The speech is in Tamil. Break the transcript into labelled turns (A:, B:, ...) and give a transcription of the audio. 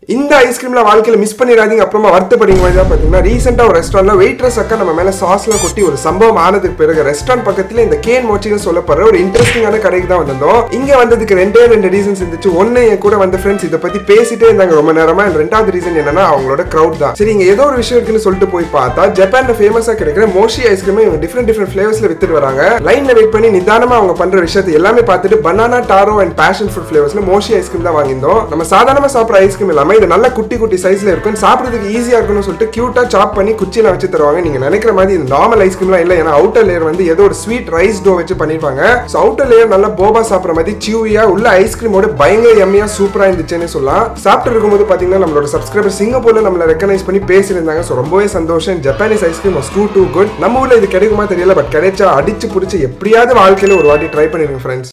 A: இந்த ஐஸ்கிரீம்ல வாழ்க்கையில மிஸ் பண்ணிடாதீங்க அப்புறமா வருத்தப்படுங்க மாதிரி தான் பாத்தீங்கன்னா ரீசெண்டா ஒரு ரெஸ்டாரண்ட்ல வெயிட்ரஸ் அக்கா நம்ம மேல சாஸ்லாம் கொட்டி ஒரு சம்பவம் ஆனதுக்கு பிறகு ரெஸ்டாரண்ட் பக்கத்துல இந்த கேன் மோச்சின்னு சொல்லப்படுற ஒரு இன்ட்ரெஸ்டிங்கான கடைக்கு தான் வந்திருந்தோம் இங்க வந்ததுக்கு ரெண்டே ரெண்டு ரீசன்ஸ் இருந்துச்சு ஒன்னு என் கூட வந்த ஃப்ரெண்ட்ஸ் இதை பத்தி பேசிட்டே இருந்தாங்க ரொம்ப நேரமா and ரெண்டாவது ரீசன் என்னன்னா அவங்களோட க்ரௌட் தான் சரி இங்க ஏதோ ஒரு விஷயம் இருக்குன்னு சொல்லிட்டு போய் பார்த்தா ஜப்பான்ல ஃபேமஸா கிடைக்கிற மோஷி ஐஸ்கிரீம் இவங்க டிஃப்ரெண்ட் டிஃப்ரெண்ட் ஃபிளேவர்ஸ்ல வித்துட்டு வராங்க லைன்ல வெயிட் பண்ணி நிதானமா அவங்க பண்ற விஷயத்தை எல்லாமே பார்த்துட்டு banana taro and passion fruit ஃபிளேவர்ஸ்ல மோஷி ஐஸ்கிரீம் தான் வாங்கியிருந்தோம் நம்ம சாதாரணமா சாப்பிட்ற ஐஸ்கிரீம் இல்லாம இது நல்ல குட்டி குட்டி சைஸ்ல இருக்கும் சாப்பிடுறதுக்கு ஈஸியா இருக்கும்னு சொல்லிட்டு கியூட்டா சாப் பண்ணி குச்சியில வச்சு தருவாங்க நீங்க நினைக்கிற மாதிரி இது நார்மல் ஐஸ்கிரீம்லாம் இல்ல ஏன்னா அவுட்டர் லேயர் வந்து ஏதோ ஒரு ஸ்வீட் ரைஸ் டோ வச்சு பண்ணிருப்பாங்க ஸோ அவுட்டர் லேயர் நல்லா போபா சாப்பிட்ற மாதிரி சியூவியா உள்ள ஐஸ்கிரீமோட பயங்கர எம்மியா சூப்பரா இருந்துச்சுன்னு சொல்லலாம் சாப்பிட்டு இருக்கும்போது பாத்தீங்கன்னா நம்மளோட சப்ஸ்கிரைபர் சிங்கப்பூர்ல நம்மள ரெக்கனைஸ் பண்ணி பேசியிருந்தாங்க ஸோ ரொம்பவே சந்தோஷம் Japanese ice cream was too too good நம்ம ஊர்ல இது கிடைக்குமா தெரியல பட் கிடைச்சா அடிச்சு பிடிச்சி எப்படியாவது வாழ்க்கையில ஒரு வாட்டி ட்ரை பண்ணிருங்க ஃப்ரெண்ட்ஸ்